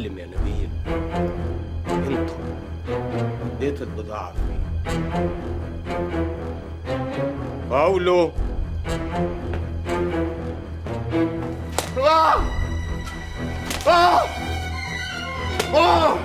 معلم يا نبيل انتوا اديت البضاعة فين باولو آه! آه! آه!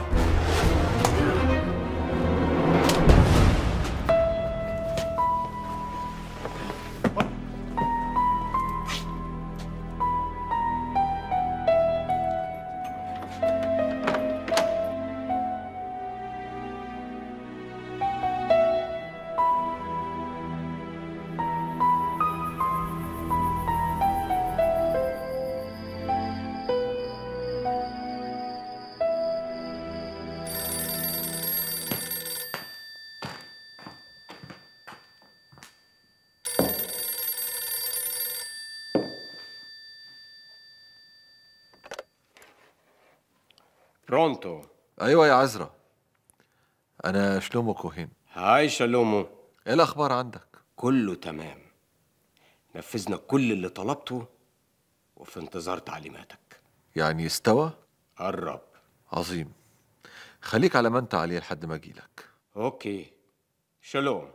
برونتو ايوه يا عزرا انا شلومو كوهين هاي شالومو ايه الاخبار عندك كله تمام نفذنا كل اللي طلبته وفي انتظار تعليماتك يعني استوى قرب عظيم خليك على ما انت عليه لحد ما اجيلك اوكي شالوم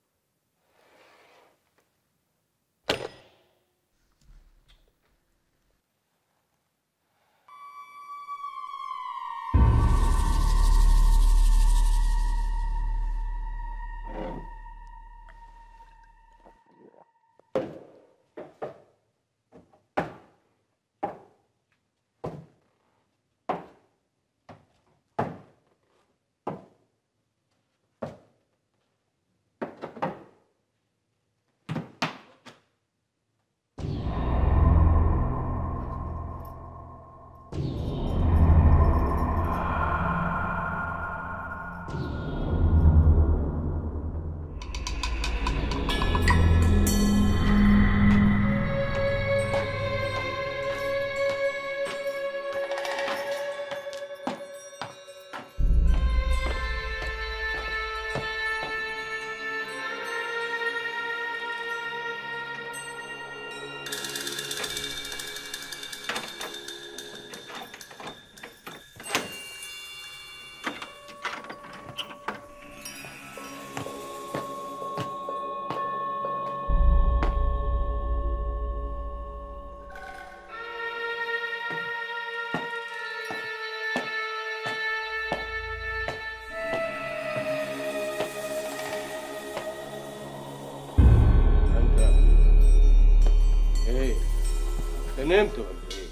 انت ايه انت نمت ولا ايه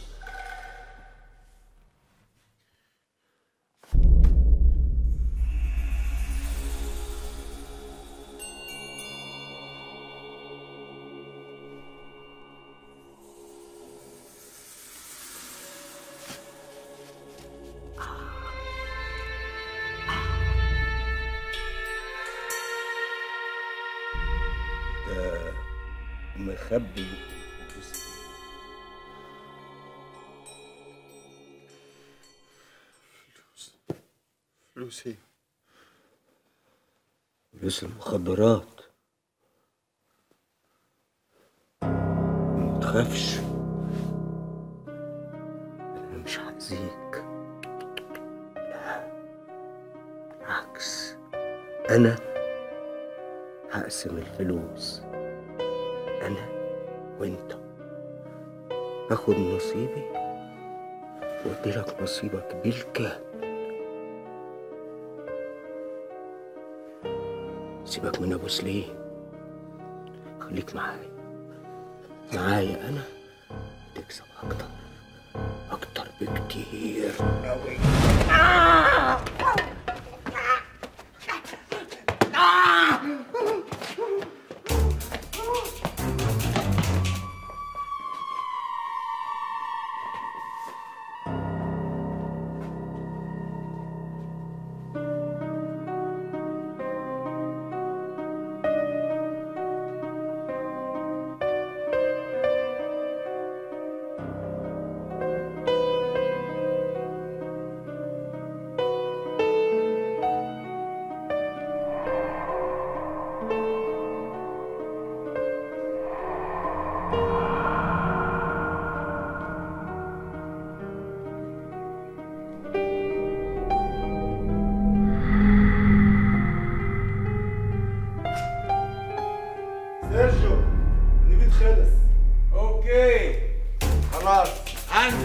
ده مخبي فلوس ايه فلوس المخدرات ما تخافش انا مش هأذيك لا بالعكس انا هقسم الفلوس انا وانت هاخد نصيبي واديلك نصيبك بالكامل سيبك من ابو سليم خليك معايا معايا انا تكسب اكتر اكتر بكتير قوي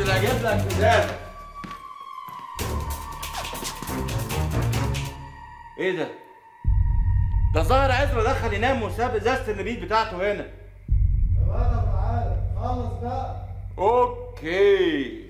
انزل اجيب لك ازازه ايه ده؟ ده ظاهر عزرا دخل ينام وساب ازازه النبيذ بتاعته هنا تعالى خلص بقى اوكي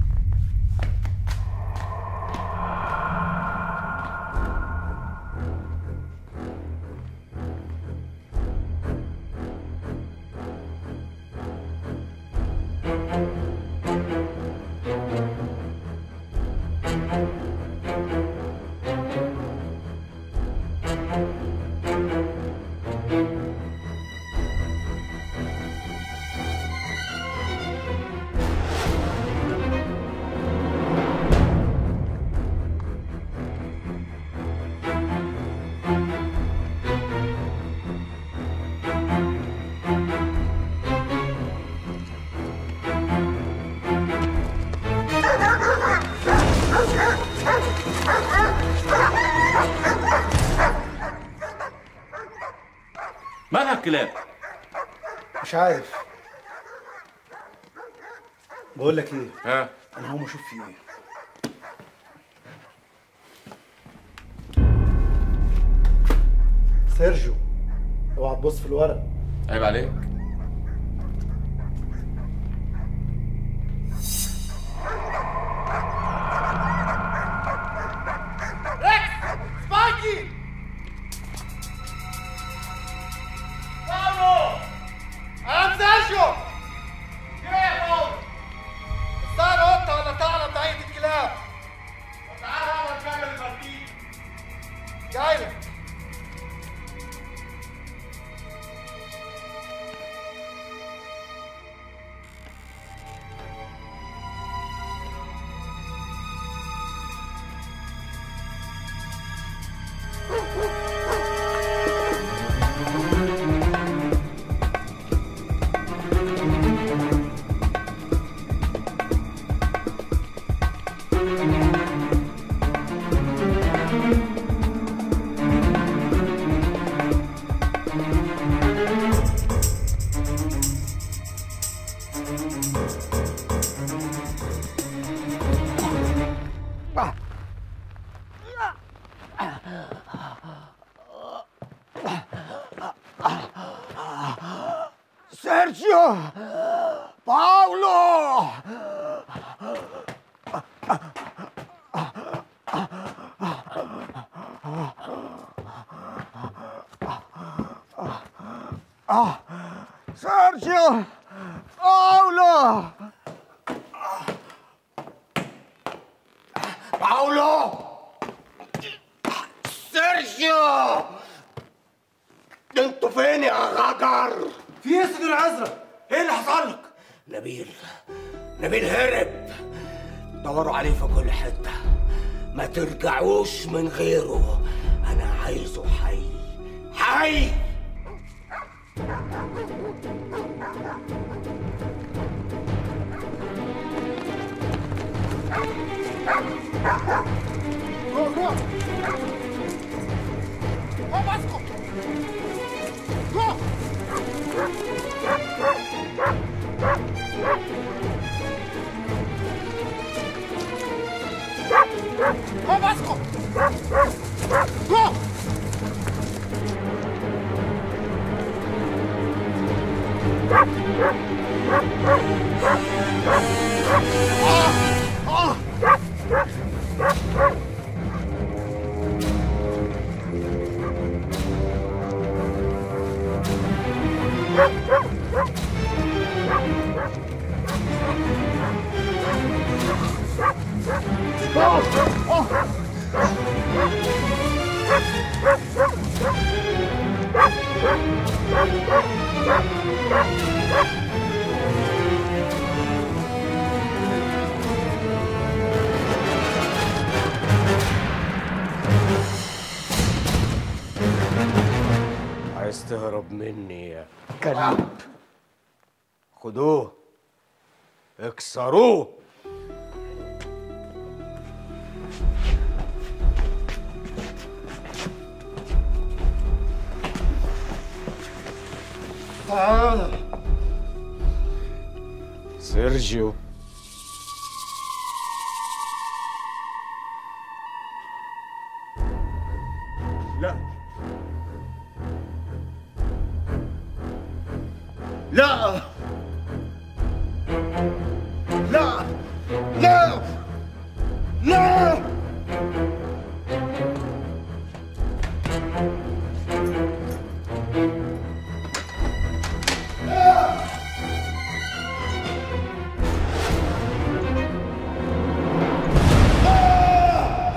مالها الكلاب؟ مش عارف بقول لك ايه ها انا هقوم اشوف في ايه سيرجيو اوعى تبص في الورق عيب عليك سبايكي باولو انا سيرجيو ايه يا باولو السهر قطة ولا ثعلب بعيد الكلاب تعال اقعد نكمل المركيب جاي لك سيرجيو باولو سيرجيو باولو باولو سيرجيو انتوا فين يا غجر في ايه يا سيدي الازرق ايه اللي حصل لك نبيل نبيل هرب دوروا عليه في كل حتة ما ترجعوش من غيره أنا عايزه حي حي عايز تهرب مني يا كلب خدوه اكسروه تعالى سيرجيو اه